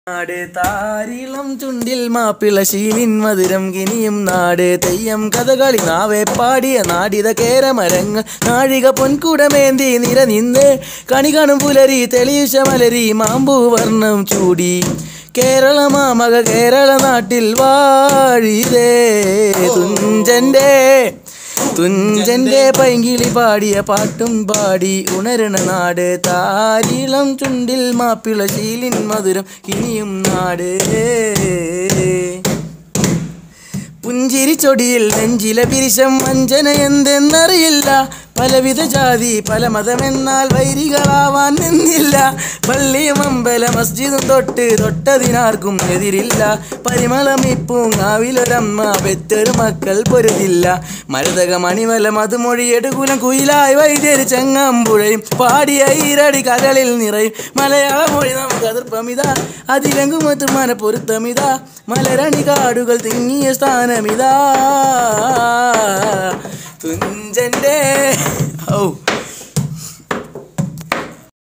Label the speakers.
Speaker 1: നാട് താരിളം ചുണ്ടിൽ മാപ്പിള ശീലിൻ മധുരം കിനിയും നാട് തെയ്യം കഥകളി നാവെ പാടിയ നാടിത കേരമരങ്ങൾ നാഴിക പൊൻകുടമേന്തി നിരനിന്ന് കണി കാണും പുലരി തെളിയുശ മലരി മാമ്പൂ വർണ്ണം ചൂടി കേരള മാമക കേരള നാട്ടിൽ വാഴിതേ തുഞ്ചന്റെ തുഞ്ചന്റെ പൈങ്കിളി പാടിയ പാട്ടും പാടി ഉണരണ നാട് താരിളം ചുണ്ടിൽ മാപ്പിള ശീലിൻ മധുരം ഇനിയും നാട് പുഞ്ചിരി ചൊടിയിൽ നെഞ്ചിലെ പിരിശം വഞ്ചന എന്തെന്നറിയില്ല പലവിധ ജാതി പല മതമെന്നാൽ വൈരികളാവാൻ നിന്നില്ല പള്ളിയും അമ്പല മസ്ജിദും തൊട്ട് തൊട്ടതിനാർക്കും എതിരില്ല പരിമളം ഇപ്പൂങ്ങാവിലൊരമ്മ പെറ്റൊരു മക്കൾ പൊരുതില്ല മരുതക മണിമല മധുമൊഴി എടുകുലം കുയിലായി വൈദ്യര് ചെങ്ങമ്പുഴയും പാടിയ ഈരടി കരളിൽ നിറയും മലയാള മൊഴി നമുക്ക് അതിർപ്പമിതാ അതിലെങ്കുമത്ത് മന പൊരുത്തമിതാ മലരണി കാടുകൾ തിങ്ങിയ സ്ഥാനമിതാ